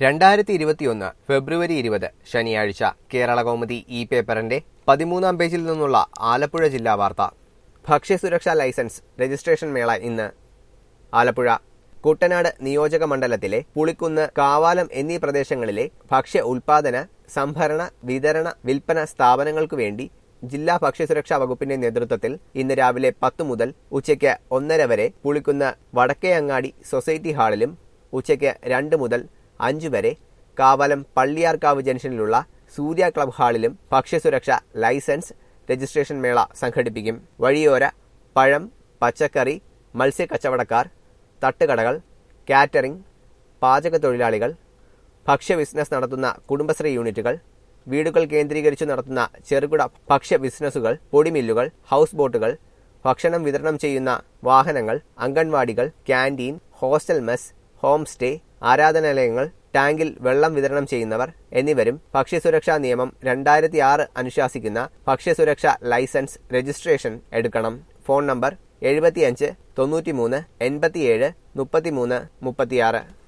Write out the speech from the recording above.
രണ്ടായിരത്തി ഇരുപത്തിയൊന്ന് ഫെബ്രുവരി ഇരുപത് ശനിയാഴ്ച കേരള കൗമുദി ഇ പേപ്പറിന്റെ പതിമൂന്നാം പേജിൽ നിന്നുള്ള ആലപ്പുഴ ജില്ലാ വാർത്ത ഭക്ഷ്യസുരക്ഷാ ലൈസൻസ് രജിസ്ട്രേഷൻ മേള ഇന്ന് ആലപ്പുഴ കുട്ടനാട് നിയോജക മണ്ഡലത്തിലെ പുളിക്കുന്ന് കാവാലം എന്നീ പ്രദേശങ്ങളിലെ ഭക്ഷ്യ ഉൽപാദന സംഭരണ വിതരണ വിൽപ്പന സ്ഥാപനങ്ങൾക്കു വേണ്ടി ജില്ലാ ഭക്ഷ്യസുരക്ഷാ വകുപ്പിന്റെ നേതൃത്വത്തിൽ ഇന്ന് രാവിലെ പത്ത് മുതൽ ഉച്ചയ്ക്ക് ഒന്നര വരെ പുളിക്കുന്ന് വടക്കേയങ്ങാടി സൊസൈറ്റി ഹാളിലും ഉച്ചയ്ക്ക് രണ്ട് മുതൽ അഞ്ചു വരെ കാവലം പള്ളിയാർക്കാവ് ജംഗ്ഷനിലുള്ള സൂര്യ ക്ലബ് ഹാളിലും ഭക്ഷ്യസുരക്ഷ ലൈസൻസ് രജിസ്ട്രേഷൻ മേള സംഘടിപ്പിക്കും വഴിയോര പഴം പച്ചക്കറി മത്സ്യക്കച്ചവടക്കാർ തട്ടുകടകൾ കാറ്ററിംഗ് പാചക തൊഴിലാളികൾ ഭക്ഷ്യ ബിസിനസ് നടത്തുന്ന കുടുംബശ്രീ യൂണിറ്റുകൾ വീടുകൾ കേന്ദ്രീകരിച്ചു നടത്തുന്ന ചെറുകിട ഭക്ഷ്യ ബിസിനസ്സുകൾ പൊടിമില്ലുകൾ ഹൗസ് ബോട്ടുകൾ ഭക്ഷണം വിതരണം ചെയ്യുന്ന വാഹനങ്ങൾ അംഗൻവാടികൾ canteen hostel mess home stay ആരാധനാലയങ്ങൾ ടാങ്കിൽ വെള്ളം വിതരണം ചെയ്യുന്നവർ എന്നിവരും ഭക്ഷ്യസുരക്ഷാ നിയമം രണ്ടായിരത്തി ആറ് അനുശാസിക്കുന്ന ഭക്ഷ്യസുരക്ഷാ ലൈസൻസ് രജിസ്ട്രേഷൻ എടുക്കണം ഫോൺ നമ്പർ എഴുപത്തിയഞ്ച് തൊണ്ണൂറ്റിമൂന്ന് എൺപത്തിയേഴ് മുപ്പത്തിമൂന്ന് മുപ്പത്തിയാറ്